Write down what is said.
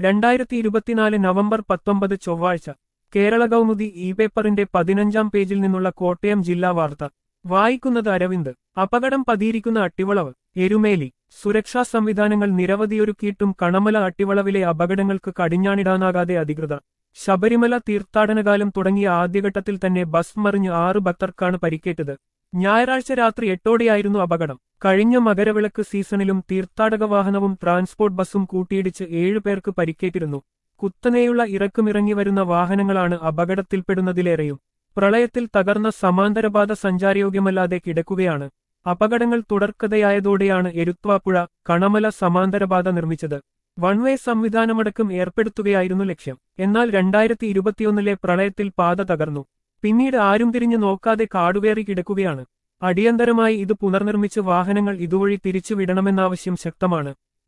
രണ്ടായിരത്തി ഇരുപത്തിനാല് നവംബർ പത്തൊമ്പത് ചൊവ്വാഴ്ച കേരള കൗമുദി ഇ പേപ്പറിന്റെ പതിനഞ്ചാം പേജിൽ നിന്നുള്ള കോട്ടയം ജില്ലാ വാർത്ത വായിക്കുന്നത് അരവിന്ദ് അപകടം പതിയിരിക്കുന്ന അട്ടിവളവ് എരുമേലി സുരക്ഷാ സംവിധാനങ്ങൾ നിരവധിയൊരുക്കിയിട്ടും കണമല അട്ടിവളവിലെ അപകടങ്ങൾക്ക് കടിഞ്ഞാണിടാനാകാതെ അധികൃതർ ശബരിമല തീർത്ഥാടനകാലം തുടങ്ങിയ ആദ്യഘട്ടത്തിൽ തന്നെ ബസ് മറിഞ്ഞ് ആറ് ഭക്തർക്കാണ് പരിക്കേറ്റത് ഞായറാഴ്ച രാത്രി എട്ടോടെയായിരുന്നു അപകടം കഴിഞ്ഞ മകരവിളക്ക് സീസണിലും തീർത്ഥാടക വാഹനവും ട്രാൻസ്പോർട്ട് ബസ്സും കൂട്ടിയിടിച്ച് ഏഴുപേർക്ക് പരിക്കേറ്റിരുന്നു കുത്തനെയുള്ള ഇറക്കുമിറങ്ങി വരുന്ന വാഹനങ്ങളാണ് അപകടത്തിൽപ്പെടുന്നതിലേറെയും പ്രളയത്തിൽ തകർന്ന സമാന്തരപാത സഞ്ചാരയോഗ്യമല്ലാതെ കിടക്കുകയാണ് അപകടങ്ങൾ തുടർക്കഥയായതോടെയാണ് എരുത്വാപ്പുഴ കണമല സമാന്തരപാത നിർമ്മിച്ചത് വൺ വേ സംവിധാനമടക്കം ഏർപ്പെടുത്തുകയായിരുന്നു ലക്ഷ്യം എന്നാൽ രണ്ടായിരത്തി ഇരുപത്തിയൊന്നിലെ പ്രളയത്തിൽ പാത തകർന്നു പിന്നീട് ആരും തിരിഞ്ഞു നോക്കാതെ കാടുകയറി കിടക്കുകയാണ് അടിയന്തരമായി ഇത് പുനർനിർമ്മിച്ച് വാഹനങ്ങൾ ഇതുവഴി തിരിച്ചുവിടണമെന്നാവശ്യം ശക്തമാണ്